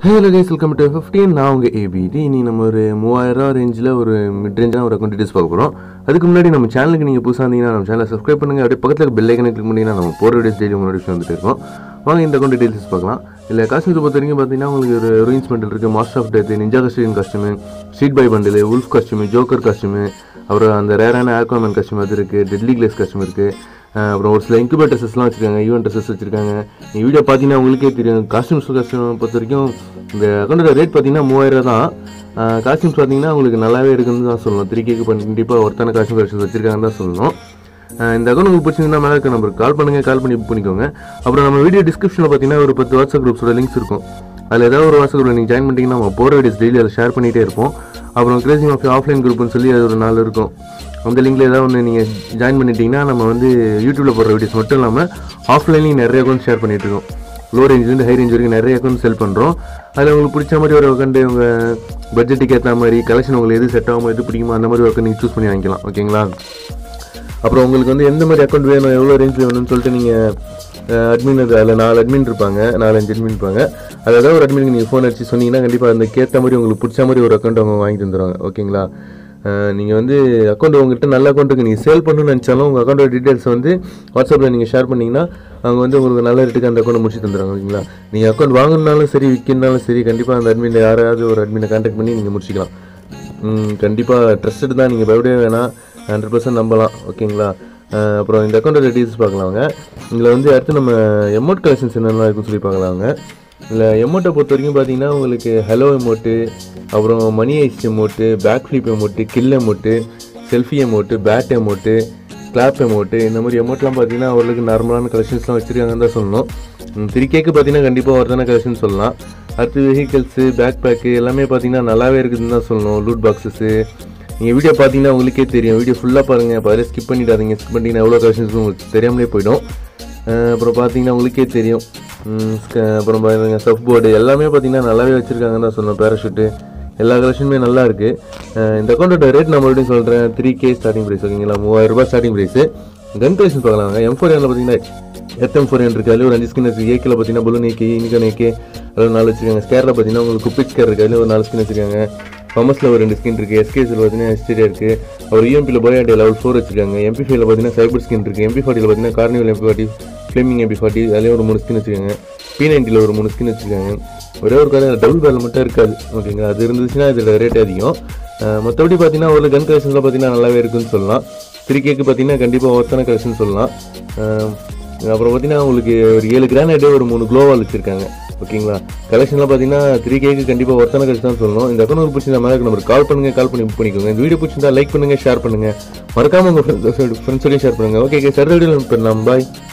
hello guys welcome to fifteen நான் உங்கள் APD இனி நம்ம ஒரு மூவாயிரம் ரேஞ்சில் ஒரு மிட் ரேஞ்சாக ஒரு அக்கௌண்ட் டீடைல்ஸ் பார்க்க போகிறோம் அதுக்கு முன்னாடி நம்ம சேனலுக்கு நீங்கள் புதுசாக இருந்தீங்கன்னா நம்ம சேனலை சப்ஸ்கிரைப் பண்ணுங்கள் அப்படியே பக்கத்தில் பெல் ஐக்கனை கிளிக் பண்ணிங்கன்னா நம்ம போகிற வீடியோஸ் டெய்லி உங்கள் நோட்டிஃபிகேஷன் வந்துட்டு இருக்கோம் வாங்க இந்த அக்கௌண்ட் டீடைல்ஸ் பார்க்கலாம் இல்லை காஷ்மீர் பொறுத்த வரைக்கும் பார்த்தீங்கன்னா உங்களுக்கு ஒரு ரூயின்ஸ் பண்டில் இருக்குது மாஸ்டர் ஆஃப் டெத் நிஞ்சா கஸ்டின் costume street by bundle wolf costume joker costume அப்புறம் அந்த ரேரான ஆக்வாமேன் கஸ்டம் அது இருக்குது டெட்லி கிளேஸ் கஸ்டம் இருக்குது அஹ் அப்புறம் ஒரு சில இன்குபேட்டர் ட்ரெஸ்லாம் வச்சிருக்காங்க ஈவெண்ட் ட்ரெஸ்ஸஸ் வச்சிருக்காங்க நீங்கள் வீடியோ பார்த்தீங்கன்னா உங்களுக்கே தெரியும் காஸ்டியூம்ஸ் கஸ்டம் பொறுத்த வரைக்கும் இந்த அக்கௌண்டோட ரேட் பார்த்தீங்கன்னா மூவாயிரம் தான் காஸ்டியூம்ஸ் பார்த்தீங்கன்னா உங்களுக்கு நல்லாவே இருக்குன்னு தான் சொல்லணும் த்ரீ கேக்கு பண்ணி கண்டிப்பாக ஒருத்தான காஸ்டியூம் கலெக்ஷன்ஸ் வச்சிருக்காங்கன்னு தான் சொல்லணும் அஹ் இந்த அக்கௌண்ட் உங்களுக்கு பிடிச்சிருந்தா மேலே இருக்க நம்பருக்கு கால் பண்ணுங்கள் கால் பண்ணி புக் பண்ணிக்கோங்க அப்புறம் நம்ம வீடியோ டிஸ்கிரிப்ஷனில் பார்த்தீங்கன்னா ஒரு பத்து வாட்ஸ்அப் குரூப்ஸோட லிங்க்ஸ் இருக்கும் அதில் ஏதாவது ஒரு வாட்ஸ்அப் குரூப் நீங்கள் ஜாயின் பண்ணிட்டீங்கன்னா நம்ம போகிற வீடியோஸ் டெய்லி அதில் ஷேர் பண்ணிகிட்டே இருப்போம் அப்புறம் கிரேசிங் ஆஃப் ஆஃப்லைன் குரூப்னு சொல்லி அது ஒரு நாள் இருக்கும் அந்த லிங்க்ல ஏதாவது ஒன்று நீங்கள் ஜாயின் பண்ணிட்டீங்கன்னா நம்ம வந்து யூடியூப்பில் போடுற வீடியோஸ் மட்டும் இல்லாமல் ஆஃப்லைன்லையும் நிறைய அக்கௌண்ட் ஷேர் பண்ணிட்டு இருக்கோம் லோ ரேஞ்சிலேருந்து ஹை ரேஞ்ச் வரைக்கும் நிறைய அக்கௌண்ட் செல் பண்ணுறோம் அதில் உங்களுக்கு பிடிச்ச மாதிரி ஒரு அக்கௌண்ட் உங்கள் பட்ஜெட்டுக்கு ஏற்ற மாதிரி கலெக்ஷன் உங்களுக்கு எது செட் ஆகும் எது பிடிக்குமோ அந்த மாதிரி ஒரு அக்கௌண்ட் நீங்கள் சூஸ் பண்ணி வாங்கிக்கலாம் ஓகேங்களா அப்புறம் உங்களுக்கு வந்து எந்த மாதிரி அக்கௌண்ட் வேணும் எவ்வளோ ரேஞ்சில் வேணும்னு சொல்லிட்டு நீங்கள் அட்மின் அதில் நாலு அட்மின் இருப்பாங்க நாலு அஞ்சு அட்மின் இருப்பாங்க அதில் ஏதாவது ஒரு அட்மினுக்கு நீங்கள் ஃபோன் அடிச்சு சொன்னீங்கன்னா கண்டிப்பாக அந்த கேட்ட மாதிரி உங்களுக்கு பிடிச்ச மாதிரி ஒரு அக்கௌண்ட் அவங்க வாங்கி தந்துடுவாங்க ஓகேங்களா நீங்கள் வந்து அக்கௌண்ட் உங்கள்கிட்ட நல்ல அக்கௌண்ட்டுக்கு நீங்கள் சேல் பண்ணணும்னு நினச்சாலும் உங்கள் அக்கௌண்ட்டோட டீட்டெயில்ஸ் வந்து வாட்ஸ்அப்பில் நீங்கள் ஷேர் பண்ணிங்கன்னா அவங்க வந்து உங்களுக்கு நல்ல ரேட்டுக்கு அந்த அக்கௌண்ட் முடிச்சு தந்துடுவாங்க ஓகேங்களா நீங்கள் அக்கௌண்ட் வாங்கினாலும் சரி விற்கணுனாலும் சரி கண்டிப்பாக அந்த அட்மின் யாராவது ஒரு அட்மினை கான்டாக்ட் பண்ணி நீங்கள் முடிச்சிக்கலாம் கண்டிப்பாக ட்ரஸ்டட் தான் நீங்கள் பயப்படவே வேணாம் ஹண்ட்ரட் பர்சன்ட் நம்பலாம் ஓகேங்களா அஹ் அப்புறம் இந்த அக்கௌண்ட்டோட டீட்டெயில்ஸ் பார்க்கலாம் அவங்க இதில் வந்து அடுத்து நம்ம எமௌண்ட் கலெக்ஷன்ஸ் என்னென்ன இருக்குன்னு சொல்லி பார்க்கலாம் அவங்க இதில் எமௌண்ட்டை பொறுத்த வரைக்கும் பார்த்தீங்கன்னா உங்களுக்கு ஹலோ எமௌண்ட்டு அப்புறம் money ice emote back flip emote kill emote selfie emote bat emote clap emote இந்த மாதிரி எமௌண்ட்லாம் பார்த்தீங்கன்னா அவர்களுக்கு நார்மலான கலெக்ஷன்ஸ்லாம் வச்சுருக்காங்கன்னு தான் சொல்லணும் த்ரீ கேக்கு பார்த்தீங்கன்னா கண்டிப்பாக ஒருத்தான கலெக்ஷன் சொல்லலாம் அடுத்து வெஹிக்கல்ஸு பேக் பேக்கு எல்லாமே பார்த்தீங்கன்னா நல்லாவே இருக்குதுன்னு தான் சொல்லணும் லூட் பாக்ஸஸு நீங்கள் வீடியோ பார்த்தீங்கன்னா உங்களுக்கே தெரியும் வீடியோ ஃபுல்லாக பாருங்கள் இப்போ அதில் ஸ்கிப் பண்ணிடாதீங்க ஸ்கிப் பண்ணிட்டீங்கன்னா எவ்வளோ கலெக்ஷன்ஸ் உங்களுக்கு தெரியாமலே போயிடும் அஹ் அப்புறம் பார்த்தீங்கன்னா உங்களுக்கே தெரியும் உம் ஸ்க- அப்புறம் பாருங்க சப் போர்டு எல்லாமே பார்த்தீங்கன்னா நல்லாவே வச்சுருக்காங்கன்னு தான் சொன்னோம் பேராஷூட்டு எல்லா கலெக்ஷனுமே நல்லா இருக்குது இந்த அக்கௌண்ட்டோட ரேட் நான் மறுபடியும் சொல்கிறேன் த்ரீ கே ஸ்டார்டிங் ப்ரைஸ் ஓகேங்களா மூவாயிரம் ரூபாய் ஸ்டார்டிங் ப்ரைஸு கன் கலெக்ஷன் பார்க்கலாம் எம் ஃபோர் ஏனில் பார்த்தீங்கன்னா எத்தம் ஃபோர் ஏன் இருக்குது அதில் ஒரு அஞ்சு ஸ்கின் இருக்குது ஏக்கில் பார்த்தீங்கன்னா பலூன் ஏக்கி இனிகன் ஏக்கே அதில் நாலு வச்சிருக்காங்க ஸ்கேரில் பார்த்தீங்கன்னா உங்களுக்கு குப்பிட் ஸ்கேர் இருக்குது அதில் ஒரு நாலு ஸ்கின் வச்சிருக்காங்க ஃபமஸில் ஒரு ரெண்டு ஸ்கின் இருக்குது எஸ்கேஸில் பார்த்தீங்கன்னா ஹிஸ்டரியா இருக்குது அப்புறம் யூஎம்பியில் போயாட்டி லெவல் ஃபோர் வச்சிருக்காங்க எம்பி ஃபைவ்ல பார்த்தீங்கன்னா சைபர் ஸ்கின் இருக்குது எம்பி ஃபார்ட்டியில் பார்த்தீங்கன்னா carnival MP forty flaming MP forty அதுலேயும் ஒரு மூணு ஸ்கின் வச்சிருக்காங்க பி நைன்ட்டியில் ஒரு மூணு ஸ்கின் வச்சிருக்காங்க ஒரே ஒரு கலர் டபுள் பேரில் மட்டும் இருக்காது ஓகேங்களா அது இருந்துச்சுன்னா இதோட ரேட் அதிகம் அஹ் மற்றபடி பார்த்தீங்கன்னா ஒரு கன் கலெக்ஷன்லாம் பார்த்தீங்கன்னா நல்லாவே இருக்குன்னு சொல்லலாம் த்ரீ கேக்கு பார்த்தீங்கன்னா கண்டிப்பாக ஒருத்தான கலெக்ஷன் சொல்லலாம் அஹ் அப்புறம் பார்த்தீங்கன்னா உங்களுக்கு ஒரு ஏழு கிரானைடு ஒரு மூணு க்ளோவால் வச்சிருக்காங்க ஓகேங்களா கலெக்ஷன்லாம் பார்த்தீங்கன்னா த்ரீ கேக்கு கண்டிப்பாக ஒருத்தான கலெக்ஷன் தான் சொல்லணும் இந்த அக்கௌண்ட் ஒரு பிடிச்சிருந்தா மேலே நம்பர் கால் பண்ணுங்க கால் பண்ணி புக் பண்ணிக்கோங்க இந்த வீடியோ பிடிச்சிருந்தா லைக் பண்ணுங்க ஷேர் பண்ணுங்க மறக்காம உங்கள் ஃப்ரெண்ட்ஸோடய ஷேர் பண்ணுங்க ஓகே சார் வீடியோ பண்ணலாம் பாய்